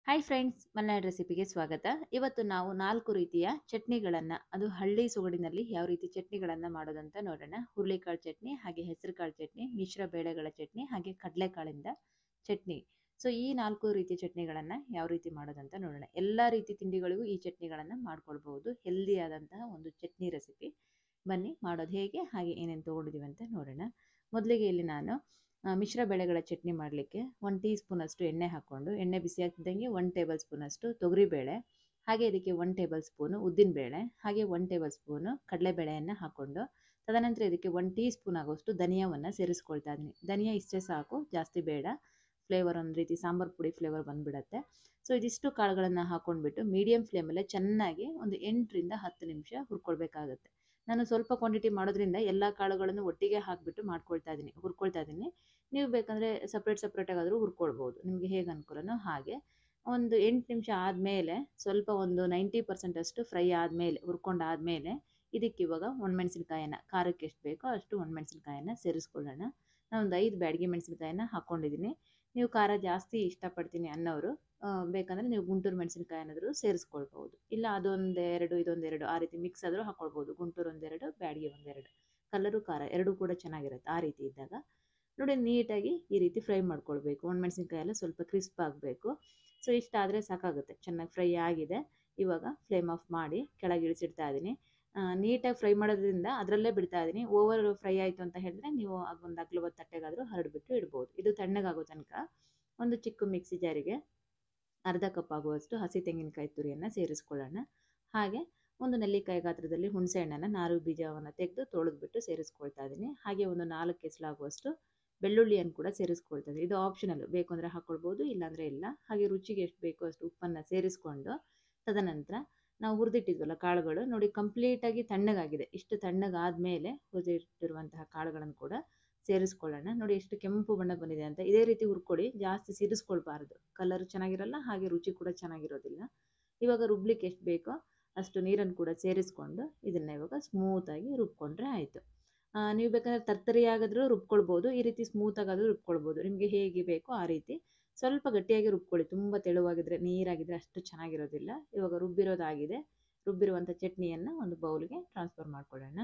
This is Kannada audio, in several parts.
ಹಾಯ್ ಫ್ರೆಂಡ್ಸ್ ಮಲ್ನಾಡ್ ರೆಸಿಪಿಗೆ ಸ್ವಾಗತ ಇವತ್ತು ನಾವು ನಾಲ್ಕು ರೀತಿಯ ಚಟ್ನಿಗಳನ್ನು ಅದು ಹಳ್ಳಿ ಸೊಗಡಿನಲ್ಲಿ ಯಾವ ರೀತಿ ಚಟ್ನಿಗಳನ್ನು ಮಾಡೋದಂತ ನೋಡೋಣ ಹುರುಳಿಕಾಳು ಚಟ್ನಿ ಹಾಗೆ ಹೆಸರುಕಾಳು ಚಟ್ನಿ ಮಿಶ್ರ ಬೇಳೆಗಳ ಚಟ್ನಿ ಹಾಗೆ ಕಡಲೆಕಾಳಿಂದ ಚಟ್ನಿ ಸೊ ಈ ನಾಲ್ಕು ರೀತಿಯ ಚಟ್ನಿಗಳನ್ನು ಯಾವ ರೀತಿ ಮಾಡೋದಂತ ನೋಡೋಣ ಎಲ್ಲ ರೀತಿ ತಿಂಡಿಗಳಿಗೂ ಈ ಚಟ್ನಿಗಳನ್ನು ಮಾಡ್ಕೊಳ್ಬಹುದು ಹೆಲ್ದಿ ಆದಂತಹ ಒಂದು ಚಟ್ನಿ ರೆಸಿಪಿ ಬನ್ನಿ ಮಾಡೋದು ಹೇಗೆ ಹಾಗೆ ಏನೇನು ತೊಗೊಂಡಿದ್ದೀವಿ ಅಂತ ನೋಡೋಣ ಮೊದಲಿಗೆ ಇಲ್ಲಿ ನಾನು ಆ, ಮಿಶ್ರ ಬೆಳೆಗಳ ಚಟ್ನಿ ಮಾಡಲಿಕ್ಕೆ ಒನ್ ಟೀ ಸ್ಪೂನಷ್ಟು ಎಣ್ಣೆ ಹಾಕ್ಕೊಂಡು ಎಣ್ಣೆ ಬಿಸಿ ಆಗ್ತಿದ್ದಂಗೆ ಒನ್ ಟೇಬಲ್ ಸ್ಪೂನಷ್ಟು ತೊಗರಿಬೇಳೆ ಹಾಗೆ ಇದಕ್ಕೆ ಒನ್ ಟೇಬಲ್ ಸ್ಪೂನು ಉದ್ದಿನಬೇಳೆ ಹಾಗೆ ಒನ್ ಟೇಬಲ್ ಸ್ಪೂನು ಕಡಲೆಬೇಳೆಯನ್ನು ಹಾಕ್ಕೊಂಡು ತದನಂತರ ಇದಕ್ಕೆ ಒನ್ ಟೀ ಸ್ಪೂನ್ ಆಗೋಷ್ಟು ಧನಿಯಾವನ್ನು ಸೇರಿಸ್ಕೊಳ್ತಾ ಇದ್ದೀನಿ ಧನಿಯಾ ಇಷ್ಟೇ ಸಾಕು ಜಾಸ್ತಿ ಬೇಡ ಫ್ಲೇವರ್ ಒಂದು ರೀತಿ ಸಾಂಬಾರು ಪುಡಿ ಫ್ಲೇವರ್ ಬಂದುಬಿಡತ್ತೆ ಸೊ ಇದಿಷ್ಟು ಕಾಳುಗಳನ್ನು ಹಾಕ್ಕೊಂಡ್ಬಿಟ್ಟು ಮೀಡಿಯಮ್ ಫ್ಲೇಮಲ್ಲೇ ಚೆನ್ನಾಗಿ ಒಂದು ಎಂಟರಿಂದ ಹತ್ತು ನಿಮಿಷ ಹುರ್ಕೊಳ್ಬೇಕಾಗತ್ತೆ ನಾನು ಸ್ವಲ್ಪ ಕ್ವಾಂಟಿಟಿ ಮಾಡೋದ್ರಿಂದ ಎಲ್ಲ ಕಾಳುಗಳನ್ನು ಒಟ್ಟಿಗೆ ಹಾಕಿಬಿಟ್ಟು ಮಾಡ್ಕೊಳ್ತಾ ಇದ್ದೀನಿ ಹುರ್ಕೊಳ್ತಾ ಇದ್ದೀನಿ ನೀವು ಬೇಕಂದರೆ ಸಪ್ರೇಟ್ ಸಪ್ರೇಟಾಗಾದರೂ ಹುರ್ಕೊಳ್ಬೋದು ನಿಮಗೆ ಹೇಗೆ ಅನುಕೂಲನೋ ಹಾಗೆ ಒಂದು ಎಂಟು ನಿಮಿಷ ಆದಮೇಲೆ ಸ್ವಲ್ಪ ಒಂದು ನೈಂಟಿ ಪರ್ಸೆಂಟಷ್ಟು ಫ್ರೈ ಆದಮೇಲೆ ಹುರ್ಕೊಂಡಾದಮೇಲೆ ಇದಕ್ಕೆ ಇವಾಗ ಒಣಮೆಣಸಿನ್ಕಾಯನ್ನು ಖಾರಕ್ಕೆ ಎಷ್ಟು ಬೇಕೋ ಅಷ್ಟು ಒಣಮೆಣಸಿನ್ಕಾಯನ್ನು ಸೇರಿಸ್ಕೊಳ್ಳೋಣ ನಾನು ಒಂದು ಐದು ಬ್ಯಾಡಗಿ ಮೆಣಸಿನ್ಕಾಯನ್ನು ಹಾಕ್ಕೊಂಡಿದ್ದೀನಿ ನೀವು ಖಾರ ಜಾಸ್ತಿ ಇಷ್ಟಪಡ್ತೀನಿ ಅನ್ನೋರು ಆ, ಬೇಕಂದರೆ ನೀವು ಗುಂಟೂರು ಮೆಣಸಿನ್ಕಾಯಿ ಏನಾದರೂ ಸೇರಿಸ್ಕೊಳ್ಬೋದು ಇಲ್ಲ ಅದೊಂದೆರಡು ಇದೊಂದೆರಡು ಆ ರೀತಿ ಮಿಕ್ಸ್ ಆದರೂ ಹಾಕ್ಕೊಳ್ಬೋದು ಗುಂಟೂರು ಒಂದೆರಡು ಬ್ಯಾಡಗಿ ಒಂದೆರಡು ಕಲರು ಖಾರ ಎರಡೂ ಕೂಡ ಚೆನ್ನಾಗಿರುತ್ತೆ ಆ ರೀತಿ ಇದ್ದಾಗ ನೋಡಿ ನೀಟಾಗಿ ಈ ರೀತಿ ಫ್ರೈ ಮಾಡ್ಕೊಳ್ಬೇಕು ಒಣಮೆಣಸಿನ್ಕಾಯಿ ಎಲ್ಲ ಸ್ವಲ್ಪ ಕ್ರಿಸ್ಪ್ ಆಗಬೇಕು ಸೊ ಇಷ್ಟಾದರೆ ಸಾಕಾಗುತ್ತೆ ಚೆನ್ನಾಗಿ ಫ್ರೈ ಆಗಿದೆ ಇವಾಗ ಫ್ಲೇಮ್ ಆಫ್ ಮಾಡಿ ಕೆಳಗೆ ಇಳಿಸಿಡ್ತಾ ಇದ್ದೀನಿ ನೀಟಾಗಿ ಫ್ರೈ ಮಾಡೋದ್ರಿಂದ ಅದರಲ್ಲೇ ಬಿಡ್ತಾ ಇದ್ದೀನಿ ಓವರ್ ಫ್ರೈ ಆಯಿತು ಅಂತ ಹೇಳಿದ್ರೆ ನೀವು ಒಂದು ಅಗ್ಲವತ್ತು ತಟ್ಟೆಗಾದರೂ ಹರಡ್ಬಿಟ್ಟು ಇಡ್ಬೋದು ಇದು ತಣ್ಣಗಾಗೋ ತನಕ ಒಂದು ಚಿಕ್ಕ ಮಿಕ್ಸಿ ಜಾರಿಗೆ ಅರ್ಧ ಕಪ್ ಆಗುವಷ್ಟು ಹಸಿ ತೆಂಗಿನಕಾಯಿ ತುರಿಯನ್ನು ಸೇರಿಸ್ಕೊಳ್ಳೋಣ ಹಾಗೆ ಒಂದು ನೆಲ್ಲಿಕಾಯಿ ಗಾತ್ರದಲ್ಲಿ ಹುಣಸೆ ಹಣ್ಣನ್ನು ನಾರು ಬೀಜವನ್ನು ತೆಗೆದು ತೊಳೆದ್ಬಿಟ್ಟು ಸೇರಿಸ್ಕೊಳ್ತಾ ಇದ್ದೀನಿ ಹಾಗೆ ಒಂದು ನಾಲ್ಕು ಕೆಸಲಾಗುವಷ್ಟು ಬೆಳ್ಳುಳ್ಳಿಯನ್ನು ಕೂಡ ಸೇರಿಸ್ಕೊಳ್ತಾ ಇದ್ದೀನಿ ಇದು ಆಪ್ಷನಲ್ ಬೇಕು ಅಂದರೆ ಹಾಕ್ಕೊಳ್ಬೋದು ಇಲ್ಲಾಂದರೆ ಇಲ್ಲ ಹಾಗೆ ರುಚಿಗೆ ಎಷ್ಟು ಬೇಕೋ ಅಷ್ಟು ಉಪ್ಪನ್ನು ಸೇರಿಸ್ಕೊಂಡು ತದನಂತರ ನಾವು ಹುರಿದಿಟ್ಟಿದ್ವಲ್ಲ ಕಾಳುಗಳು ನೋಡಿ ಕಂಪ್ಲೀಟಾಗಿ ತಣ್ಣಗಾಗಿದೆ ಇಷ್ಟು ತಣ್ಣಗಾದ್ಮೇಲೆ ಹುರಿದಿಟ್ಟಿರುವಂತಹ ಕಾಳುಗಳನ್ನು ಕೂಡ ಸೇರಿಸ್ಕೊಳ್ಳೋಣ ನೋಡಿ ಎಷ್ಟು ಕೆಂಪು ಬಣ್ಣ ಬಂದಿದೆ ಅಂತ ಇದೇ ರೀತಿ ಹುರ್ಕೊಳ್ಳಿ ಜಾಸ್ತಿ ಸಿರಿಸ್ಕೊಳ್ಬಾರ್ದು ಕಲರ್ ಚೆನ್ನಾಗಿರಲ್ಲ ಹಾಗೆ ರುಚಿ ಕೂಡ ಚೆನ್ನಾಗಿರೋದಿಲ್ಲ ಇವಾಗ ರುಬ್ಲಿಕ್ಕೆ ಎಷ್ಟು ಬೇಕೋ ಅಷ್ಟು ನೀರನ್ನು ಕೂಡ ಸೇರಿಸ್ಕೊಂಡು ಇದನ್ನು ಇವಾಗ ಸ್ಮೂತಾಗಿ ರುಬ್ಕೊಂಡ್ರೆ ಆಯಿತು ನೀವು ಬೇಕಾದ್ರೆ ತರ್ತರಿ ಆಗಿದ್ರೂ ರುಬ್ಕೊಳ್ಬೋದು ಈ ರೀತಿ ಸ್ಮೂತಾಗಾದರೂ ರುಬ್ಕೊಳ್ಬೋದು ನಿಮಗೆ ಹೇಗೆ ಬೇಕೋ ಆ ರೀತಿ ಸ್ವಲ್ಪ ಗಟ್ಟಿಯಾಗಿ ರುಬ್ಕೊಳ್ಳಿ ತುಂಬ ತೆಳುವಾಗಿದ್ರೆ ನೀರಾಗಿದ್ದರೆ ಅಷ್ಟು ಚೆನ್ನಾಗಿರೋದಿಲ್ಲ ಇವಾಗ ರುಬ್ಬಿರೋದಾಗಿದೆ ರುಬ್ಬಿರುವಂಥ ಚಟ್ನಿಯನ್ನು ಒಂದು ಬೌಲ್ಗೆ ಟ್ರಾನ್ಸ್ಫರ್ ಮಾಡ್ಕೊಳ್ಳೋಣ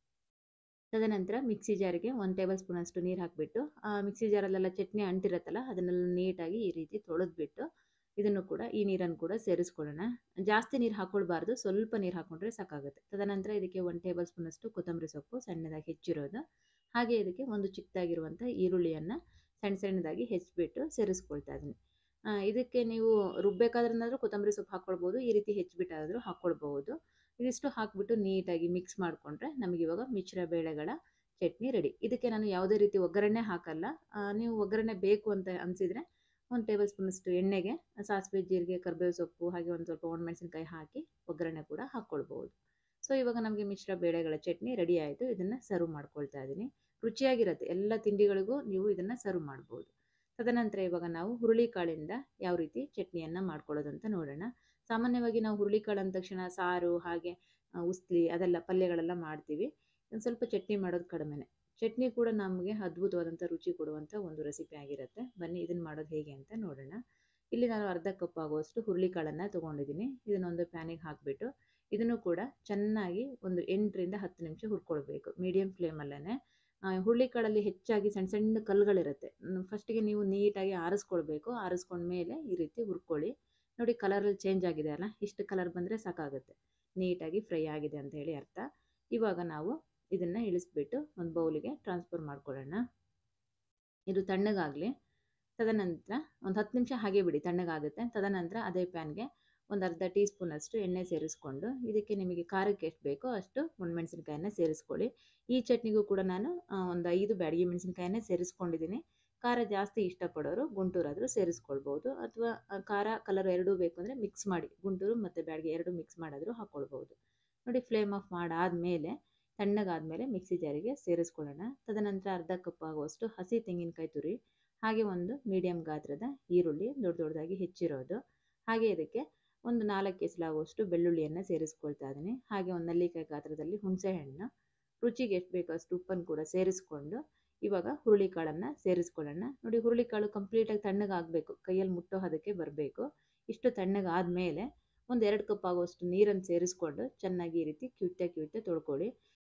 ತದನಂತರ ಮಿಕ್ಸಿ ಜಾರಿಗೆ ಒಂದು ಟೇಬಲ್ ಸ್ಪೂನಷ್ಟು ನೀರು ಹಾಕಿಬಿಟ್ಟು ಆ ಮಿಕ್ಸಿ ಜಾರಲ್ಲೆಲ್ಲ ಚಟ್ನಿ ಅಂಟಿರುತ್ತಲ್ಲ ಅದನ್ನೆಲ್ಲ ನೀಟಾಗಿ ಈ ರೀತಿ ತೊಳೆದ್ಬಿಟ್ಟು ಇದನ್ನು ಕೂಡ ಈ ನೀರನ್ನು ಕೂಡ ಸೇರಿಸ್ಕೊಳ್ಳೋಣ ಜಾಸ್ತಿ ನೀರು ಹಾಕ್ಕೊಳ್ಬಾರ್ದು ಸ್ವಲ್ಪ ನೀರು ಹಾಕ್ಕೊಂಡ್ರೆ ಸಾಕಾಗುತ್ತೆ ತದನಂತರ ಇದಕ್ಕೆ ಒಂದು ಟೇಬಲ್ ಸ್ಪೂನಷ್ಟು ಕೊತ್ತಂಬರಿ ಸೊಪ್ಪು ಸಣ್ಣದಾಗಿ ಹೆಚ್ಚಿರೋದು ಹಾಗೆ ಇದಕ್ಕೆ ಒಂದು ಚಿಕ್ಕದಾಗಿರುವಂಥ ಈರುಳ್ಳಿಯನ್ನು ಸಣ್ಣ ಸಣ್ಣದಾಗಿ ಹೆಚ್ಚಿಬಿಟ್ಟು ಸೇರಿಸ್ಕೊಳ್ತಾ ಇದ್ದೀನಿ ಆ, ಇದಕ್ಕೆ ನೀವು ರುಬ್ಬೇಕಾದ್ರೆನಾದ್ರೂ ಕೊತ್ತಂಬರಿ ಸೊಪ್ಪು ಹಾಕ್ಕೊಳ್ಬೋದು ಈ ರೀತಿ ಹೆಚ್ಚಿಬಿಟ್ಟಾದರೂ ಹಾಕ್ಕೊಳ್ಬೋದು ಇದಿಷ್ಟು ಹಾಕ್ಬಿಟ್ಟು ನೀಟಾಗಿ ಮಿಕ್ಸ್ ಮಾಡಿಕೊಂಡ್ರೆ ನಮಗೆ ಇವಾಗ ಮಿಶ್ರ ಬೇಳೆಗಳ ಚಟ್ನಿ ರೆಡಿ ಇದಕ್ಕೆ ನಾನು ಯಾವುದೇ ರೀತಿ ಒಗ್ಗರಣೆ ಹಾಕಲ್ಲ ಆ, ನೀವು ಒಗ್ಗರಣೆ ಬೇಕು ಅಂತ ಅನಿಸಿದರೆ ಒಂದು ಟೇಬಲ್ ಸ್ಪೂನಷ್ಟು ಎಣ್ಣೆಗೆ ಸಾಸಿವೆ ಜೀರಿಗೆ ಕರಿಬೇವು ಸೊಪ್ಪು ಹಾಗೆ ಒಂದು ಸ್ವಲ್ಪ ಒಣಮೆಣಸಿನ್ಕಾಯಿ ಹಾಕಿ ಒಗ್ಗರಣೆ ಕೂಡ ಹಾಕ್ಕೊಳ್ಬೋದು ಸೊ ಇವಾಗ ನಮಗೆ ಮಿಶ್ರ ಬೇಳೆಗಳ ಚಟ್ನಿ ರೆಡಿ ಆಯಿತು ಇದನ್ನು ಸರ್ವ್ ಮಾಡ್ಕೊಳ್ತಾ ಇದ್ದೀನಿ ರುಚಿಯಾಗಿರುತ್ತೆ ಎಲ್ಲ ತಿಂಡಿಗಳಿಗೂ ನೀವು ಇದನ್ನು ಸರ್ವ್ ಮಾಡ್ಬೋದು ತದನಂತರ ಇವಾಗ ನಾವು ಹುರುಳಿಕಾಳಿಂದ ಯಾವ ರೀತಿ ಚಟ್ನಿಯನ್ನು ಮಾಡ್ಕೊಳ್ಳೋದಂತ ನೋಡೋಣ ಸಾಮಾನ್ಯವಾಗಿ ನಾವು ಹುರುಳಿಕಾಳು ಅಂದ ತಕ್ಷಣ ಸಾರು ಹಾಗೆ ಆ, ಉಸ್ಲಿ ಅದೆಲ್ಲ ಪಲ್ಯಗಳೆಲ್ಲ ಮಾಡ್ತೀವಿ ಒಂದು ಸ್ವಲ್ಪ ಚಟ್ನಿ ಮಾಡೋದು ಕಡಿಮೆನೆ ಚಟ್ನಿ ಕೂಡ ನಮಗೆ ಅದ್ಭುತವಾದಂಥ ರುಚಿ ಕೊಡುವಂಥ ಒಂದು ರೆಸಿಪಿ ಆಗಿರುತ್ತೆ ಬನ್ನಿ ಇದನ್ನು ಮಾಡೋದು ಹೇಗೆ ಅಂತ ನೋಡೋಣ ಇಲ್ಲಿ ನಾನು ಅರ್ಧ ಕಪ್ ಆಗುವಷ್ಟು ಹುರುಳಿಕಾಳನ್ನು ತೊಗೊಂಡಿದ್ದೀನಿ ಇದನ್ನೊಂದು ಪ್ಯಾನಿಗೆ ಹಾಕಿಬಿಟ್ಟು ಇದನ್ನು ಕೂಡ ಚೆನ್ನಾಗಿ ಒಂದು ಎಂಟರಿಂದ ಹತ್ತು ನಿಮಿಷ ಹುರ್ಕೊಳ್ಬೇಕು ಮೀಡಿಯಮ್ ಫ್ಲೇಮಲ್ಲೇ ಹುರುಳಿಕಾಳಲ್ಲಿ ಹೆಚ್ಚಾಗಿ ಸಣ್ಣ ಸಣ್ಣ ಕಲ್ಲುಗಳಿರುತ್ತೆ ಫಸ್ಟಿಗೆ ನೀವು ನೀಟಾಗಿ ಆರಿಸ್ಕೊಳ್ಬೇಕು ಆರಿಸ್ಕೊಂಡ್ಮೇಲೆ ಈ ರೀತಿ ಹುರ್ಕೊಳ್ಳಿ ನೋಡಿ ಕಲರಲ್ಲಿ ಚೇಂಜ್ ಆಗಿದೆ ಅಲ್ಲ ಇಷ್ಟು ಕಲರ್ ಬಂದರೆ ಸಾಕಾಗುತ್ತೆ ನೀಟಾಗಿ ಫ್ರೈ ಆಗಿದೆ ಅಂತ ಹೇಳಿ ಅರ್ಥ ಇವಾಗ ನಾವು ಇದನ್ನು ಇಳಿಸ್ಬಿಟ್ಟು ಒಂದು ಬೌಲಿಗೆ ಟ್ರಾನ್ಸ್ಫರ್ ಮಾಡ್ಕೊಳ್ಳೋಣ ಇದು ತಣ್ಣಗಾಗಲಿ ತದನಂತರ ಒಂದು ಹತ್ತು ನಿಮಿಷ ಹಾಗೆ ಬಿಡಿ ತಣ್ಣಗಾಗುತ್ತೆ ತದನಂತರ ಅದೇ ಪ್ಯಾನ್ಗೆ ಒಂದು ಅರ್ಧ ಟೀ ಸ್ಪೂನಷ್ಟು ಎಣ್ಣೆ ಸೇರಿಸ್ಕೊಂಡು ಇದಕ್ಕೆ ನಿಮಗೆ ಖಾರಕ್ಕೆ ಎಷ್ಟು ಬೇಕೋ ಅಷ್ಟು ಒಣಮೆಣಸಿನ್ಕಾಯನ್ನ ಸೇರಿಸ್ಕೊಳ್ಳಿ ಈ ಚಟ್ನಿಗೂ ಕೂಡ ನಾನು ಆ, ಒಂದು ಐದು ಬ್ಯಾಡಗಿ ಮೆಣಸಿನ್ಕಾಯನ್ನೇ ಸೇರಿಸ್ಕೊಂಡಿದ್ದೀನಿ ಖಾರ ಜಾಸ್ತಿ ಇಷ್ಟಪಡೋರು ಗುಂಟೂರಾದರೂ ಸೇರಿಸ್ಕೊಳ್ಬೋದು ಅಥವಾ ಆ, ಖಾರ ಕಲರ್ ಎರಡೂ ಬೇಕು ಅಂದರೆ ಮಿಕ್ಸ್ ಮಾಡಿ ಗುಂಟೂರು ಮತ್ತು ಬ್ಯಾಡಗಿ ಎರಡು ಮಿಕ್ಸ್ ಮಾಡಾದರೂ ಹಾಕ್ಕೊಳ್ಬೋದು ನೋಡಿ ಫ್ಲೇಮ್ ಆಫ್ ಮಾಡಾದಮೇಲೆ ತಣ್ಣಗಾದಮೇಲೆ ಮಿಕ್ಸಿ ಜಾರಿಗೆ ಸೇರಿಸ್ಕೊಳ್ಳೋಣ ತದನಂತರ ಅರ್ಧ ಕಪ್ ಆಗುವಷ್ಟು ಹಸಿ ತೆಂಗಿನಕಾಯಿ ತುರಿ ಹಾಗೆ ಒಂದು ಮೀಡಿಯಮ್ ಗಾತ್ರದ ಈರುಳ್ಳಿ ದೊಡ್ಡ ದೊಡ್ಡದಾಗಿ ಹೆಚ್ಚಿರೋದು ಹಾಗೆ ಇದಕ್ಕೆ ಒಂದು ನಾಲ್ಕು ಎಸಲಾಗುವಷ್ಟು ಬೆಳ್ಳುಳ್ಳಿಯನ್ನು ಸೇರಿಸ್ಕೊಳ್ತಾ ಇದ್ದೀನಿ ಹಾಗೆ ಒಂದು ನೆಲ್ಲಿಕಾಯಿ ಗಾತ್ರದಲ್ಲಿ ಹುಣಸೆ ಹಣ್ಣು ರುಚಿಗೆ ಎಷ್ಟು ಬೇಕೋ ಅಷ್ಟು ಉಪ್ಪನ್ನು ಕೂಡ ಸೇರಿಸ್ಕೊಂಡು ಇವಾಗ ಹುರುಳಿಕಾಳನ್ನು ಸೇರಿಸ್ಕೊಳ್ಳೋಣ ನೋಡಿ ಹುರುಳಿಕಾಳು ಕಂಪ್ಲೀಟಾಗಿ ತಣ್ಣಗಾಗಬೇಕು ಕೈಯಲ್ಲಿ ಮುಟ್ಟೋ ಹದಕ್ಕೆ ಬರಬೇಕು ಇಷ್ಟು ತಣ್ಣಗಾದ್ಮೇಲೆ ಒಂದು ಎರಡು ಕಪ್ ಆಗುವಷ್ಟು ನೀರನ್ನು ಸೇರಿಸ್ಕೊಂಡು ಚೆನ್ನಾಗಿ ಈ ರೀತಿ ಕ್ಯುತ್ತೆ ಕ್ಯುತ್ತೆ ತೊಳ್ಕೊಳ್ಳಿ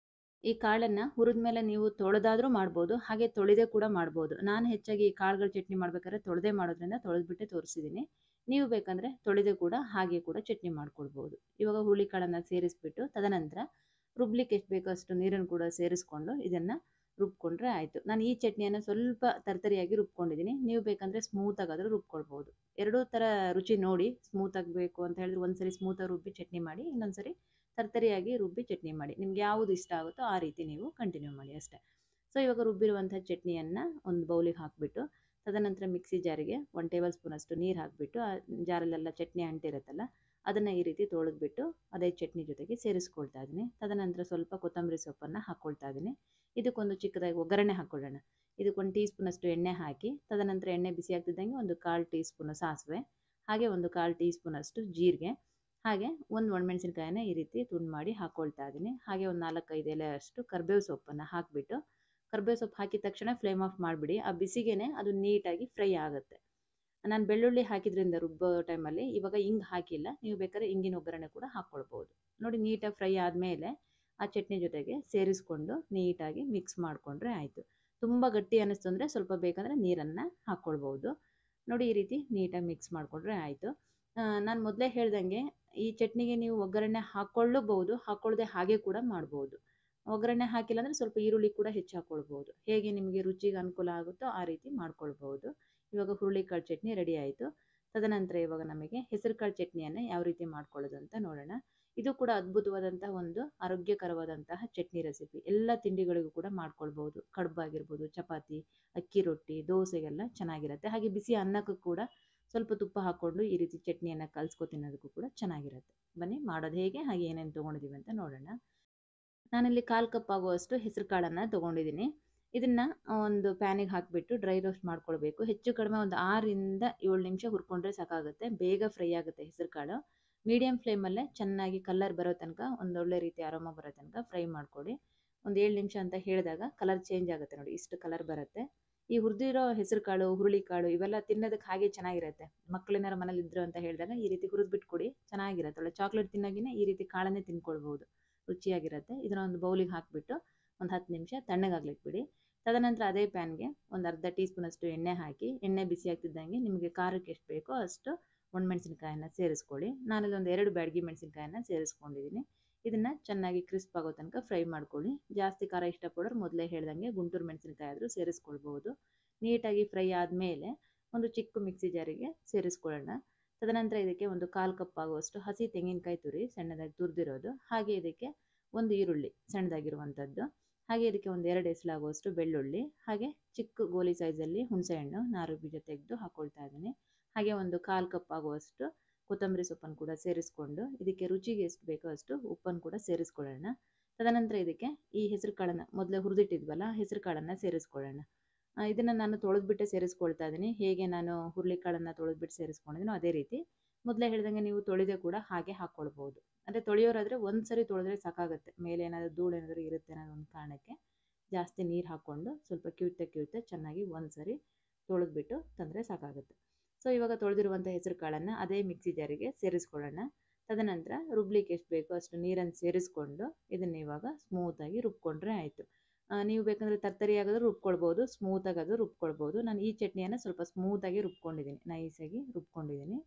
ಈ ಕಾಳನ್ನು ಹುರಿದ ಮೇಲೆ ನೀವು ತೊಳೆದಾದರೂ ಮಾಡ್ಬೋದು ಹಾಗೆ ತೊಳೆದೇ ಕೂಡ ಮಾಡ್ಬೋದು ನಾನು ಹೆಚ್ಚಾಗಿ ಈ ಕಾಳುಗಳ ಚಟ್ನಿ ಮಾಡ್ಬೇಕಾದ್ರೆ ತೊಳೆದೇ ಮಾಡೋದ್ರಿಂದ ತೊಳೆದ್ಬಿಟ್ಟೆ ತೋರಿಸಿದ್ದೀನಿ ನೀವು ಬೇಕಂದರೆ ತೊಳೆದೇ ಕೂಡ ಹಾಗೆ ಕೂಡ ಚಟ್ನಿ ಮಾಡ್ಕೊಳ್ಬೋದು ಇವಾಗ ಹುರುಳಿ ಕಾಳನ್ನು ಸೇರಿಸ್ಬಿಟ್ಟು ತದನಂತರ ರುಬ್ಲಿಕ್ಕೆ ಎಷ್ಟು ಬೇಕೋ ಅಷ್ಟು ನೀರನ್ನು ಕೂಡ ಸೇರಿಸ್ಕೊಂಡು ಇದನ್ನು ರುಬ್ಕೊಂಡ್ರೆ ಆಯಿತು ನಾನು ಈ ಚಟ್ನಿಯನ್ನು ಸ್ವಲ್ಪ ತರ್ತರಿಯಾಗಿ ರುಬ್ಕೊಂಡಿದ್ದೀನಿ ನೀವು ಬೇಕಂದರೆ ಸ್ಮೂತಾಗಾದರೂ ರುಬ್ಕೊಳ್ಬೋದು ಎರಡೂ ಥರ ರುಚಿ ನೋಡಿ ಸ್ಮೂತ್ ಆಗಬೇಕು ಅಂತ ಹೇಳಿದ್ರೆ ಒಂದ್ಸರಿ ಸ್ಮೂತಾಗಿ ರುಬ್ಬಿ ಚಟ್ನಿ ಮಾಡಿ ಇನ್ನೊಂದ್ಸರಿ ತರ್ತರಿಯಾಗಿ ರುಬ್ಬಿ ಚಟ್ನಿ ಮಾಡಿ ನಿಮ್ಗೆ ಯಾವುದು ಇಷ್ಟ ಆಗುತ್ತೋ ಆ ರೀತಿ ನೀವು ಕಂಟಿನ್ಯೂ ಮಾಡಿ ಅಷ್ಟೇ ಸೊ ಇವಾಗ ರುಬ್ಬಿರುವಂಥ ಚಟ್ನಿಯನ್ನು ಒಂದು ಬೌಲಿಗೆ ಹಾಕಿಬಿಟ್ಟು ತದನಂತರ ಮಿಕ್ಸಿ ಜಾರಿಗೆ ಒನ್ ಟೇಬಲ್ ಸ್ಪೂನಷ್ಟು ನೀರು ಹಾಕಿಬಿಟ್ಟು ಆ ಜಾರಲ್ಲೆಲ್ಲ ಚಟ್ನಿ ಅಂಟಿರುತ್ತಲ್ಲ ಅದನ್ನು ಈ ರೀತಿ ತೊಳೆದ್ಬಿಟ್ಟು ಅದೇ ಚಟ್ನಿ ಜೊತೆಗೆ ಸೇರಿಸ್ಕೊಳ್ತಾ ಇದ್ದೀನಿ ತದನಂತರ ಸ್ವಲ್ಪ ಕೊತ್ತಂಬರಿ ಸೊಪ್ಪನ್ನು ಹಾಕ್ಕೊಳ್ತಾ ಇದ್ದೀನಿ ಇದಕ್ಕೊಂದು ಚಿಕ್ಕದಾಗಿ ಒಗ್ಗರಣೆ ಹಾಕ್ಕೊಳ್ಳೋಣ ಇದಕ್ಕೊಂದು ಟೀ ಸ್ಪೂನಷ್ಟು ಎಣ್ಣೆ ಹಾಕಿ ತದನಂತರ ಎಣ್ಣೆ ಬಿಸಿ ಆಗ್ತಿದ್ದಂಗೆ ಒಂದು ಕಾಲು ಟೀ ಸ್ಪೂನು ಸಾಸಿವೆ ಹಾಗೆ ಒಂದು ಕಾಲು ಟೀ ಸ್ಪೂನಷ್ಟು ಜೀರಿಗೆ ಹಾಗೆ ಒಂದು ಒಣಮೆಣಸಿನ್ಕಾಯನ್ನ ಈ ರೀತಿ ತುಂಡು ಮಾಡಿ ಹಾಕ್ಕೊಳ್ತಾ ಇದ್ದೀನಿ ಹಾಗೆ ಒಂದು ನಾಲ್ಕೈದು ಎಲೆ ಅಷ್ಟು ಕರ್ಬೇವು ಸೊಪ್ಪನ್ನು ಹಾಕಿಬಿಟ್ಟು ಕರ್ಬೇವು ಸೊಪ್ಪು ಹಾಕಿದ ತಕ್ಷಣ ಫ್ಲೇಮ್ ಆಫ್ ಮಾಡಿಬಿಡಿ ಆ ಬಿಸಿಗೆ ಅದು ನೀಟಾಗಿ ಫ್ರೈ ಆಗುತ್ತೆ ನಾನು ಬೆಳ್ಳುಳ್ಳಿ ಹಾಕಿದ್ರಿಂದ ರುಬ್ಬೋ ಟೈಮಲ್ಲಿ ಇವಾಗ ಹಿಂಗೆ ಹಾಕಿಲ್ಲ ನೀವು ಬೇಕಾದ್ರೆ ಹಿಂಗಿನ ಒಗ್ಗರಣೆ ಕೂಡ ಹಾಕ್ಕೊಳ್ಬೋದು ನೋಡಿ ನೀಟಾಗಿ ಫ್ರೈ ಆದಮೇಲೆ ಆ ಚಟ್ನಿ ಜೊತೆಗೆ ಸೇರಿಸ್ಕೊಂಡು ನೀಟಾಗಿ ಮಿಕ್ಸ್ ಮಾಡಿಕೊಂಡ್ರೆ ಆಯಿತು ತುಂಬ ಗಟ್ಟಿ ಅನ್ನಿಸ್ತು ಅಂದರೆ ಸ್ವಲ್ಪ ಬೇಕಂದರೆ ನೀರನ್ನು ಹಾಕ್ಕೊಳ್ಬೋದು ನೋಡಿ ಈ ರೀತಿ ನೀಟಾಗಿ ಮಿಕ್ಸ್ ಮಾಡಿಕೊಂಡ್ರೆ ಆಯಿತು ನಾನು ಮೊದಲೇ ಹೇಳ್ದಂಗೆ ಈ ಚಟ್ನಿಗೆ ನೀವು ಒಗ್ಗರಣೆ ಹಾಕ್ಕೊಳ್ಳಬಹುದು ಹಾಕ್ಕೊಳ್ಳದೆ ಹಾಗೆ ಕೂಡ ಮಾಡ್ಬೋದು ಒಗ್ಗರಣೆ ಹಾಕಿಲ್ಲ ಅಂದರೆ ಸ್ವಲ್ಪ ಈರುಳ್ಳಿ ಕೂಡ ಹೆಚ್ಚು ಹಾಕ್ಕೊಳ್ಬೋದು ಹೇಗೆ ನಿಮಗೆ ರುಚಿಗೆ ಅನುಕೂಲ ಆಗುತ್ತೋ ಆ ರೀತಿ ಮಾಡ್ಕೊಳ್ಬೋದು ಇವಾಗ ಹುರುಳಿಕಾಳು ಚಟ್ನಿ ರೆಡಿ ಆಯಿತು ತದನಂತರ ಇವಾಗ ನಮಗೆ ಹೆಸರುಕಾಳು ಚಟ್ನಿಯನ್ನು ಯಾವ ರೀತಿ ಮಾಡ್ಕೊಳ್ಳೋದು ಅಂತ ನೋಡೋಣ ಇದು ಕೂಡ ಅದ್ಭುತವಾದಂತಹ ಒಂದು ಆರೋಗ್ಯಕರವಾದಂತಹ ಚಟ್ನಿ ರೆಸಿಪಿ ಎಲ್ಲ ತಿಂಡಿಗಳಿಗೂ ಕೂಡ ಮಾಡ್ಕೊಳ್ಬೋದು ಕಡುಬು ಆಗಿರ್ಬೋದು ಚಪಾತಿ ಅಕ್ಕಿ ರೊಟ್ಟಿ ದೋಸೆಗೆಲ್ಲ ಚೆನ್ನಾಗಿರುತ್ತೆ ಹಾಗೆ ಬಿಸಿ ಅನ್ನಕ್ಕೂ ಕೂಡ ಸ್ವಲ್ಪ ತುಪ್ಪ ಹಾಕ್ಕೊಂಡು ಈ ರೀತಿ ಚಟ್ನಿಯನ್ನು ಕಲಿಸ್ಕೊ ತಿನ್ನೋದಕ್ಕೂ ಕೂಡ ಚೆನ್ನಾಗಿರುತ್ತೆ ಬನ್ನಿ ಮಾಡೋದು ಹೇಗೆ ಹಾಗೆ ಏನೇನು ತೊಗೊಂಡಿದ್ದೀವಿ ಅಂತ ನೋಡೋಣ ನಾನಿಲ್ಲಿ ಕಾಲು ಕಪ್ ಆಗುವಷ್ಟು ಹೆಸರು ಕಾಳನ್ನು ತೊಗೊಂಡಿದ್ದೀನಿ ಇದನ್ನು ಒಂದು ಪ್ಯಾನಿಗೆ ಹಾಕಿಬಿಟ್ಟು ಡ್ರೈ ರೋಸ್ಟ್ ಮಾಡ್ಕೊಳ್ಬೇಕು ಹೆಚ್ಚು ಕಡಿಮೆ ಒಂದು ಆರರಿಂದ ಏಳು ನಿಮಿಷ ಹುರ್ಕೊಂಡ್ರೆ ಸಾಕಾಗುತ್ತೆ ಬೇಗ ಫ್ರೈ ಆಗುತ್ತೆ ಹೆಸರು ಕಾಳು ಮೀಡಿಯಮ್ ಫ್ಲೇಮಲ್ಲೇ ಚೆನ್ನಾಗಿ ಕಲರ್ ಬರೋ ತನಕ ಒಂದೊಳ್ಳೆ ರೀತಿ ಆರಾಮ ಬರೋ ತನಕ ಫ್ರೈ ಮಾಡ್ಕೊಳ್ಳಿ ಒಂದು ಏಳು ನಿಮಿಷ ಅಂತ ಹೇಳಿದಾಗ ಕಲರ್ ಚೇಂಜ್ ಆಗುತ್ತೆ ನೋಡಿ ಇಷ್ಟು ಕಲರ್ ಬರುತ್ತೆ ಈ ಹುರಿದಿರೋ ಹೆಸರು ಕಾಳು ಹುರುಳಿ ಕಾಳು ಇವೆಲ್ಲ ತಿನ್ನೋದಕ್ಕೆ ಹಾಗೆ ಚೆನ್ನಾಗಿರುತ್ತೆ ಮಕ್ಕಳೇನಾರು ಮನೇಲಿ ಇದ್ರು ಅಂತ ಹೇಳಿದಾಗ ಈ ರೀತಿ ಹುರಿದ್ಬಿಟ್ಟು ಕೊಡಿ ಚೆನ್ನಾಗಿರುತ್ತೆ ಒಳ್ಳೆ ಚಾಕ್ಲೇಟ್ ತಿನ್ನೋಗಿನೇ ಈ ರೀತಿ ಕಾಳನ್ನೇ ತಿನ್ಕೊಳ್ಬೋದು ರುಚಿಯಾಗಿರುತ್ತೆ ಇದನ್ನ ಒಂದು ಬೌಲಿಗೆ ಹಾಕಿಬಿಟ್ಟು ಒಂದು ಹತ್ತು ನಿಮಿಷ ತಣ್ಣಗಾಗ್ಲಿಕ್ಕೆ ಬಿಡಿ ತದನಂತರ ಅದೇ ಪ್ಯಾನ್ಗೆ ಒಂದು ಅರ್ಧ ಟೀ ಸ್ಪೂನಷ್ಟು ಎಣ್ಣೆ ಹಾಕಿ ಎಣ್ಣೆ ಬಿಸಿ ಆಗ್ತಿದ್ದಂಗೆ ನಿಮಗೆ ಖಾರಕ್ಕೆ ಎಷ್ಟು ಬೇಕೋ ಅಷ್ಟು ಒಣಮೆಣಸಿನ್ಕಾಯನ್ನ ಸೇರಿಸ್ಕೊಳ್ಳಿ ನಾನಲ್ಲಿ ಒಂದು ಎರಡು ಬ್ಯಾಡಗಿ ಮೆಣಸಿನ್ಕಾಯನ್ನ ಸೇರಿಸ್ಕೊಂಡಿದ್ದೀನಿ ಇದನ್ನು ಚೆನ್ನಾಗಿ ಕ್ರಿಸ್ಪ್ ಆಗೋ ತನಕ ಫ್ರೈ ಮಾಡ್ಕೊಳ್ಳಿ ಜಾಸ್ತಿ ಖಾರ ಇಷ್ಟಪಡೋರು ಮೊದಲೇ ಹೇಳ್ದಂಗೆ ಗುಂಟೂರು ಮೆಣಸಿನ್ಕಾಯಿ ಆದರೂ ಸೇರಿಸ್ಕೊಳ್ಬೋದು ನೀಟಾಗಿ ಫ್ರೈ ಆದಮೇಲೆ ಒಂದು ಚಿಕ್ಕ ಮಿಕ್ಸಿ ಜಾರಿಗೆ ಸೇರಿಸ್ಕೊಳ್ಳೋಣ ತದನಂತರ ಇದಕ್ಕೆ ಒಂದು ಕಾಲು ಕಪ್ ಆಗುವಷ್ಟು ಹಸಿ ತೆಂಗಿನಕಾಯಿ ತುರಿ ಸಣ್ಣದಾಗಿ ತುರಿದಿರೋದು ಹಾಗೆ ಇದಕ್ಕೆ ಒಂದು ಈರುಳ್ಳಿ ಸಣ್ಣದಾಗಿರುವಂಥದ್ದು ಹಾಗೆ ಇದಕ್ಕೆ ಒಂದು ಎರಡು ಎಸಲಾಗುವಷ್ಟು ಬೆಳ್ಳುಳ್ಳಿ ಹಾಗೆ ಚಿಕ್ಕ ಗೋಲಿ ಸೈಜಲ್ಲಿ ಹುಣಸೆಹಣ್ಣು ನಾರು ಬೀಜ ತೆಗೆದು ಹಾಕ್ಕೊಳ್ತಾ ಇದ್ದೀನಿ ಹಾಗೆ ಒಂದು ಕಾಲು ಕಪ್ ಆಗುವಷ್ಟು ಕೊತ್ತಂಬರಿ ಸೊಪ್ಪನ್ನು ಕೂಡ ಸೇರಿಸ್ಕೊಂಡು ಇದಕ್ಕೆ ರುಚಿಗೆ ಎಷ್ಟು ಬೇಕೋ ಅಷ್ಟು ಉಪ್ಪನ್ನು ಕೂಡ ಸೇರಿಸ್ಕೊಳ್ಳೋಣ ತದನಂತರ ಇದಕ್ಕೆ ಈ ಹೆಸರು ಕಾಳನ್ನು ಮೊದಲೇ ಹುರಿದಿಟ್ಟಿದ್ವಲ್ಲ ಹೆಸರು ಕಾಳನ್ನು ಸೇರಿಸ್ಕೊಳ್ಳೋಣ ಇದನ್ನು ನಾನು ತೊಳೆದ್ಬಿಟ್ಟೆ ಸೇರಿಸ್ಕೊಳ್ತಾ ಇದ್ದೀನಿ ಹೇಗೆ ನಾನು ಹುರುಳಿಕಾಳನ್ನು ತೊಳೆದ್ಬಿಟ್ಟು ಸೇರಿಸ್ಕೊಂಡಿದ್ದೀನೋ ಅದೇ ರೀತಿ ಮೊದಲೇ ಹೇಳ್ದಂಗೆ ನೀವು ತೊಳೆದೇ ಕೂಡ ಹಾಗೆ ಹಾಕ್ಕೊಳ್ಬೋದು ಅಂದರೆ ತೊಳೆಯೋರಾದರೆ ಒಂದು ಸರಿ ತೊಳೆದ್ರೆ ಸಾಕಾಗುತ್ತೆ ಮೇಲೆ ಏನಾದರೂ ಧೂಳು ಏನಾದರೂ ಇರುತ್ತೆ ಅನ್ನೋ ಒಂದು ಕಾರಣಕ್ಕೆ ಜಾಸ್ತಿ ನೀರು ಹಾಕ್ಕೊಂಡು ಸ್ವಲ್ಪ ಕ್ಯೂತೆ ಕ್ಯೂತೆ ಚೆನ್ನಾಗಿ ಒಂದು ಸರಿ ತೊಳೆದ್ಬಿಟ್ಟು ತಂದರೆ ಸಾಕಾಗುತ್ತೆ ಸೊ ಇವಾಗ ತೊಳೆದಿರುವಂಥ ಹೆಸರು ಕಾಳನ್ನು ಅದೇ ಮಿಕ್ಸಿ ಜಾರಿಗೆ ಸೇರಿಸ್ಕೊಳ್ಳೋಣ ತದನಂತರ ರುಬ್ಲಿಕ್ಕೆ ಎಷ್ಟು ಬೇಕೋ ಅಷ್ಟು ನೀರನ್ನು ಸೇರಿಸ್ಕೊಂಡು ಇದನ್ನು ಇವಾಗ ಸ್ಮೂತಾಗಿ ರುಬ್ಕೊಂಡ್ರೆ ಆಯಿತು ನೀವು ಬೇಕಂದರೆ ತರ್ತರಿ ಆಗೋದು ರುಬ್ಕೊಳ್ಬೋದು ಸ್ಮೂತಾಗಿ ಅದು ರುಬ್ಕೊಳ್ಬೋದು ನಾನು ಈ ಚಟ್ನಿಯನ್ನು ಸ್ವಲ್ಪ ಸ್ಮೂತಾಗಿ ರುಬ್ಕೊಂಡಿದ್ದೀನಿ ನೈಸಾಗಿ ರುಬ್ಕೊಂಡಿದ್ದೀನಿ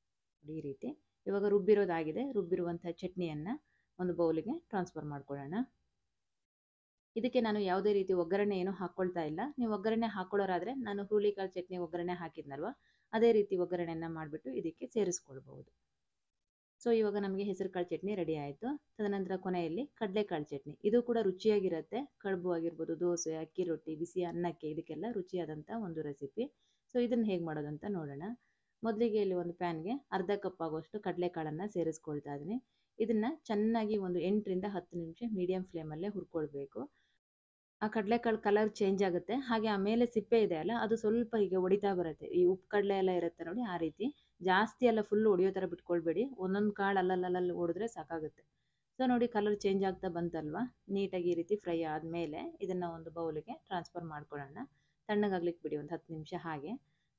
ಈ ರೀತಿ ಇವಾಗ ರುಬ್ಬಿರೋದಾಗಿದೆ ರುಬ್ಬಿರುವಂಥ ಚಟ್ನಿಯನ್ನು ಒಂದು ಬೌಲಿಗೆ ಟ್ರಾನ್ಸ್ಫರ್ ಮಾಡ್ಕೊಳ್ಳೋಣ ಇದಕ್ಕೆ ನಾನು ಯಾವುದೇ ರೀತಿ ಒಗ್ಗರಣೆ ಏನೂ ಹಾಕ್ಕೊಳ್ತಾ ಇಲ್ಲ ನೀವು ಒಗ್ಗರಣೆ ಹಾಕ್ಕೊಳ್ಳೋರಾದರೆ ನಾನು ಹುರುಳಿಕಾಳು ಚಟ್ನಿ ಒಗ್ಗರಣೆ ಹಾಕಿದ್ನಲ್ವ ಅದೇ ರೀತಿ ಒಗ್ಗರಣೆಯನ್ನು ಮಾಡಿಬಿಟ್ಟು ಇದಕ್ಕೆ ಸೇರಿಸ್ಕೊಳ್ಬೋದು ಸೊ ಇವಾಗ ನಮಗೆ ಹೆಸರುಕಾಳು ಚಟ್ನಿ ರೆಡಿ ಆಯಿತು ತದನಂತರ ಕೊನೆಯಲ್ಲಿ ಕಡಲೆಕಾಳು ಚಟ್ನಿ ಇದು ಕೂಡ ರುಚಿಯಾಗಿರುತ್ತೆ ಕಡುಬು ಆಗಿರ್ಬೋದು ದೋಸೆ ಅಕ್ಕಿ ರೊಟ್ಟಿ ಬಿಸಿ ಅನ್ನಕ್ಕೆ ಇದಕ್ಕೆಲ್ಲ ರುಚಿಯಾದಂಥ ಒಂದು ರೆಸಿಪಿ ಸೊ ಇದನ್ನು ಹೇಗೆ ಮಾಡೋದು ಅಂತ ನೋಡೋಣ ಮೊದಲಿಗೆ ಇಲ್ಲಿ ಒಂದು ಪ್ಯಾನ್ಗೆ ಅರ್ಧ ಕಪ್ ಆಗುವಷ್ಟು ಕಡಲೆಕಾಳನ್ನು ಸೇರಿಸ್ಕೊಳ್ತಾ ಇದ್ದೀನಿ ಇದನ್ನು ಚೆನ್ನಾಗಿ ಒಂದು ಎಂಟರಿಂದ ಹತ್ತು ನಿಮಿಷ ಮೀಡಿಯಮ್ ಫ್ಲೇಮಲ್ಲೇ ಹುರ್ಕೊಳ್ಬೇಕು ಆ ಕಡಲೆಕಾಳು ಕಲರ್ ಚೇಂಜ್ ಆಗುತ್ತೆ ಹಾಗೆ ಆ ಮೇಲೆ ಸಿಪ್ಪೆ ಇದೆ ಅಲ್ಲ ಅದು ಸ್ವಲ್ಪ ಹೀಗೆ ಹೊಡಿತಾ ಬರುತ್ತೆ ಈ ಉಪ್ಪು ಕಡಲೆ ಎಲ್ಲ ಇರುತ್ತೆ ನೋಡಿ ಆ ರೀತಿ ಜಾಸ್ತಿ ಎಲ್ಲ ಫುಲ್ ಹೊಡಿಯೋ ಥರ ಬಿಟ್ಕೊಳ್ಬೇಡಿ ಒಂದೊಂದು ಕಾಳು ಅಲ್ಲಲ್ಲಲ್ಲಿ ಹೊಡೆದ್ರೆ ಸಾಕಾಗುತ್ತೆ ಸೊ ನೋಡಿ ಕಲರ್ ಚೇಂಜ್ ಆಗ್ತಾ ಬಂತಲ್ವಾ ನೀಟಾಗಿ ಈ ರೀತಿ ಫ್ರೈ ಆದಮೇಲೆ ಇದನ್ನು ಒಂದು ಬೌಲಿಗೆ ಟ್ರಾನ್ಸ್ಫರ್ ಮಾಡ್ಕೊಳ್ಳೋಣ ತಣ್ಣಗಾಗ್ಲಿಕ್ಕೆ ಬಿಡಿ ಒಂದು ಹತ್ತು ನಿಮಿಷ ಹಾಗೆ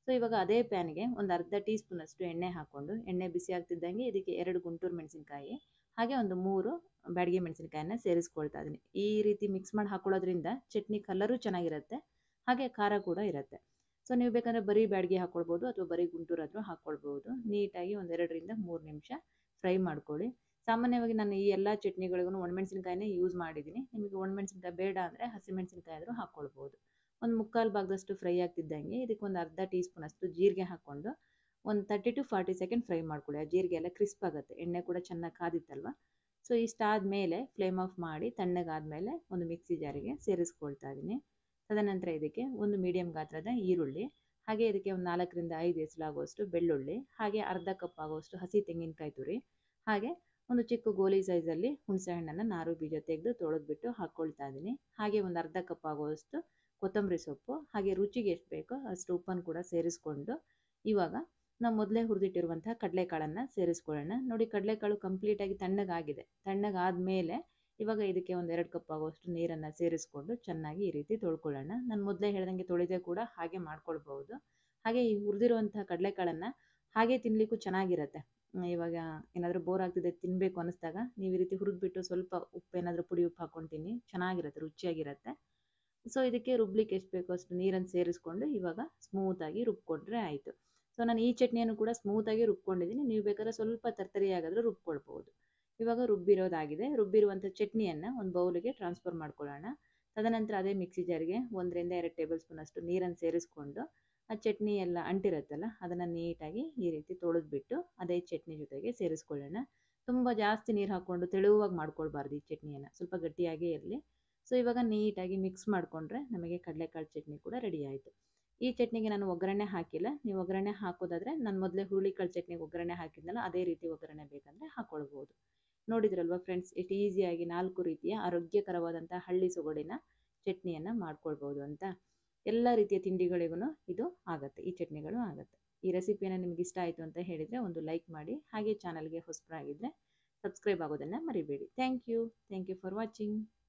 ಸೊ ಇವಾಗ ಅದೇ ಪ್ಯಾನ್ಗೆ ಒಂದು ಅರ್ಧ ಟೀ ಸ್ಪೂನಷ್ಟು ಎಣ್ಣೆ ಹಾಕ್ಕೊಂಡು ಎಣ್ಣೆ ಬಿಸಿ ಆಗ್ತಿದ್ದಂಗೆ ಇದಕ್ಕೆ ಎರಡು ಗುಂಟೂರು ಮೆಣಸಿನ್ಕಾಯಿ ಹಾಗೆ ಒಂದು ಮೂರು ಬ್ಯಾಡಗಿ ಮೆಣಸಿನ್ಕಾಯನ್ನ ಸೇರಿಸ್ಕೊಳ್ತಾ ಇದ್ದೀನಿ ಈ ರೀತಿ ಮಿಕ್ಸ್ ಮಾಡಿ ಹಾಕೊಳ್ಳೋದ್ರಿಂದ ಚಟ್ನಿ ಕಲರು ಚೆನ್ನಾಗಿರುತ್ತೆ ಹಾಗೆ ಖಾರ ಕೂಡ ಇರುತ್ತೆ ಸೊ ನೀವು ಬೇಕಂದರೆ ಬರೀ ಬ್ಯಾಡಗಿ ಹಾಕ್ಕೊಳ್ಬೋದು ಅಥವಾ ಬರೀ ಗುಂಟೂರು ಆದರೂ ಹಾಕ್ಕೊಳ್ಬೋದು ನೀಟಾಗಿ ಒಂದೆರಡರಿಂದ ಮೂರು ನಿಮಿಷ ಫ್ರೈ ಮಾಡ್ಕೊಳ್ಳಿ ಸಾಮಾನ್ಯವಾಗಿ ನಾನು ಈ ಎಲ್ಲ ಚಟ್ನಿಗಳಿಗೂ ಒಣಮೆಣಸಿನ್ಕಾಯಿನೇ ಯೂಸ್ ಮಾಡಿದ್ದೀನಿ ನಿಮಗೆ ಒಣಮೆಣಸಿನ್ಕಾಯಿ ಬೇಡ ಅಂದರೆ ಹಸಿಮೆಣಸಿನ್ಕಾಯಿ ಆದರೂ ಹಾಕ್ಕೊಳ್ಬೋದು ಒಂದು ಮುಕ್ಕಾಲು ಭಾಗದಷ್ಟು ಫ್ರೈ ಆಗ್ತಿದ್ದಂಗೆ ಇದಕ್ಕೆ ಒಂದು ಅರ್ಧ ಟೀ ಸ್ಪೂನಷ್ಟು ಜೀರಿಗೆ ಹಾಕ್ಕೊಂಡು ಒಂದು thirty to forty second fry ಮಾಡ್ಕೊಳ್ಳಿ ಆ ಜೀರಿಗೆ ಎಲ್ಲ ಕ್ರಿಸ್ಪ್ ಆಗುತ್ತೆ ಎಣ್ಣೆ ಕೂಡ ಚೆನ್ನಾಗಿ ಕಾದಿತ್ತಲ್ವ ಸೊ ಇಷ್ಟಾದಮೇಲೆ ಫ್ಲೇಮ್ ಆಫ್ ಮಾಡಿ ತಣ್ಣಗಾದಮೇಲೆ ಒಂದು ಮಿಕ್ಸಿ ಜಾರಿಗೆ ಸೇರಿಸ್ಕೊಳ್ತಾ ಇದ್ದೀನಿ ತದನಂತರ ಇದಕ್ಕೆ ಒಂದು ಮೀಡಿಯಮ್ ಗಾತ್ರದ ಈರುಳ್ಳಿ ಹಾಗೆ ಇದಕ್ಕೆ ಒಂದು ನಾಲ್ಕರಿಂದ ಐದು ಎಸಲಾಗುವಷ್ಟು ಬೆಳ್ಳುಳ್ಳಿ ಹಾಗೆ ಅರ್ಧ ಕಪ್ ಆಗುವಷ್ಟು ಹಸಿ ತೆಂಗಿನಕಾಯಿ ತುರಿ ಹಾಗೆ ಒಂದು ಚಿಕ್ಕ ಗೋಲಿ ಸೈಜಲ್ಲಿ ಹುಣಸೆ ಹಣ್ಣನ್ನು ನಾರು ಬೀಜ ತೆಗೆದು ತೊಳೆದ್ಬಿಟ್ಟು ಹಾಕ್ಕೊಳ್ತಾ ಇದ್ದೀನಿ ಹಾಗೆ ಒಂದು ಅರ್ಧ ಕಪ್ ಆಗುವಷ್ಟು ಕೊತ್ತಂಬರಿ ಸೊಪ್ಪು ಹಾಗೆ ರುಚಿಗೆ ಎಷ್ಟು ಬೇಕೋ ಅಷ್ಟು ಉಪ್ಪನ್ನು ಕೂಡ ಸೇರಿಸ್ಕೊಂಡು ಇವಾಗ ನಾವು ಮೊದಲೇ ಹುರಿದಿಟ್ಟಿರುವಂತಹ ಕಡಲೆಕಾಳನ್ನು ಸೇರಿಸ್ಕೊಳ್ಳೋಣ ನೋಡಿ ಕಡಲೆಕಾಳು ಕಂಪ್ಲೀಟಾಗಿ ತಣ್ಣಗಾಗಿದೆ ತಣ್ಣಗಾದ ಇವಾಗ ಇದಕ್ಕೆ ಒಂದು ಎರಡು ಕಪ್ ಆಗುವಷ್ಟು ನೀರನ್ನು ಸೇರಿಸ್ಕೊಂಡು ಚೆನ್ನಾಗಿ ಈ ರೀತಿ ತೊಳ್ಕೊಳ್ಳೋಣ ನಾನು ಮೊದಲೇ ಹೇಳ್ದಂಗೆ ತೊಳೆದೇ ಕೂಡ ಹಾಗೆ ಮಾಡ್ಕೊಳ್ಬೋದು ಹಾಗೆ ಈ ಹುರಿದಿರುವಂತಹ ಕಡಲೆಕಾಳನ್ನು ಹಾಗೆ ತಿನ್ನಲಿಕ್ಕೂ ಚೆನ್ನಾಗಿರುತ್ತೆ ಇವಾಗ ಏನಾದರೂ ಬೋರ್ ಆಗ್ತಿದೆ ತಿನ್ನಬೇಕು ಅನ್ನಿಸ್ದಾಗ ನೀವು ಈ ರೀತಿ ಹುರಿದ್ಬಿಟ್ಟು ಸ್ವಲ್ಪ ಉಪ್ಪು ಏನಾದರೂ ಪುಡಿ ಉಪ್ಪು ಹಾಕ್ಕೊಂಡು ತಿನ್ನಿ ಚೆನ್ನಾಗಿರುತ್ತೆ ರುಚಿಯಾಗಿರುತ್ತೆ ಸೊ ಇದಕ್ಕೆ ರುಬ್ಲಿಕ್ಕೆ ಎಷ್ಟು ಬೇಕೋ ಅಷ್ಟು ನೀರನ್ನು ಸೇರಿಸ್ಕೊಂಡು ಇವಾಗ ಸ್ಮೂತಾಗಿ ರುಬ್ಕೊಂಡ್ರೆ ಆಯಿತು ಸೊ ನಾನು ಈ ಚಟ್ನಿಯನ್ನು ಕೂಡ ಸ್ಮೂತಾಗಿ ರುಬ್ಕೊಂಡಿದ್ದೀನಿ ನೀವು ಬೇಕಾದ್ರೆ ಸ್ವಲ್ಪ ತರ್ತರಿ ಆಗಾದರೂ ರುಬ್ಕೊಳ್ಬೋದು ಇವಾಗ ರುಬ್ಬಿರೋದಾಗಿದೆ ರುಬ್ಬಿರುವಂಥ ಚಟ್ನಿಯನ್ನು ಒಂದು ಬೌಲಿಗೆ ಟ್ರಾನ್ಸ್ಫರ್ ಮಾಡ್ಕೊಳ್ಳೋಣ ತದನಂತರ ಅದೇ ಮಿಕ್ಸಿ ಜಾರಿಗೆ ಒಂದರಿಂದ ಎರಡು ಟೇಬಲ್ ಸ್ಪೂನ್ ಅಷ್ಟು ನೀರನ್ನು ಸೇರಿಸ್ಕೊಂಡು ಆ ಚಟ್ನಿ ಎಲ್ಲ ಅಂಟಿರುತ್ತಲ್ಲ ಅದನ್ನು ನೀಟಾಗಿ ಈ ರೀತಿ ತೊಳೆದ್ಬಿಟ್ಟು ಅದೇ ಚಟ್ನಿ ಜೊತೆಗೆ ಸೇರಿಸ್ಕೊಳ್ಳೋಣ ತುಂಬ ಜಾಸ್ತಿ ನೀರು ಹಾಕ್ಕೊಂಡು ತೆಳುವಾಗಿ ಮಾಡ್ಕೊಳ್ಬಾರ್ದು ಈ ಚಟ್ನಿಯನ್ನು ಸ್ವಲ್ಪ ಗಟ್ಟಿಯಾಗೇ ಇರಲಿ ಸೊ ಇವಾಗ ನೀಟಾಗಿ ಮಿಕ್ಸ್ ಮಾಡಿಕೊಂಡ್ರೆ ನಮಗೆ ಕಡಲೆಕಾಳು ಚಟ್ನಿ ಕೂಡ ರೆಡಿ ಆಯಿತು ಈ ಚಟ್ನಿಗೆ ನಾನು ಒಗ್ಗರಣೆ ಹಾಕಿಲ್ಲ ನೀವು ಒಗ್ಗರಣೆ ಹಾಕೋದಾದರೆ ನಾನು ಮೊದಲೇ ಹುರುಳಿಕಾಳು ಚಟ್ನಿಗೆ ಒಗ್ಗರಣೆ ಹಾಕಿದ್ನಲ್ಲ ಅದೇ ರೀತಿ ಒಗ್ಗರಣೆ ಬೇಕಂದರೆ ಹಾಕ್ಕೊಳ್ಬೋದು ನೋಡಿದ್ರಲ್ವ ಫ್ರೆಂಡ್ಸ್ ಇಷ್ಟು ಈಸಿಯಾಗಿ ನಾಲ್ಕು ರೀತಿಯ ಆರೋಗ್ಯಕರವಾದಂಥ ಹಳ್ಳಿ ಸೊಗಡಿನ ಚಟ್ನಿಯನ್ನು ಮಾಡ್ಕೊಳ್ಬೋದು ಅಂತ ಎಲ್ಲ ರೀತಿಯ ತಿಂಡಿಗಳಿಗೂ ಇದು ಆಗುತ್ತೆ ಈ ಚಟ್ನಿಗಳು ಆಗುತ್ತೆ ಈ ರೆಸಿಪಿಯನ್ನು ನಿಮ್ಗೆ ಇಷ್ಟ ಆಯಿತು ಅಂತ ಹೇಳಿದರೆ ಒಂದು ಲೈಕ್ ಮಾಡಿ ಹಾಗೆ ಚಾನಲ್ಗೆ ಹೊಸಬರಾಗಿದ್ದರೆ ಸಬ್ಸ್ಕ್ರೈಬ್ ಆಗೋದನ್ನು ಮರಿಬೇಡಿ thank you thank you for watching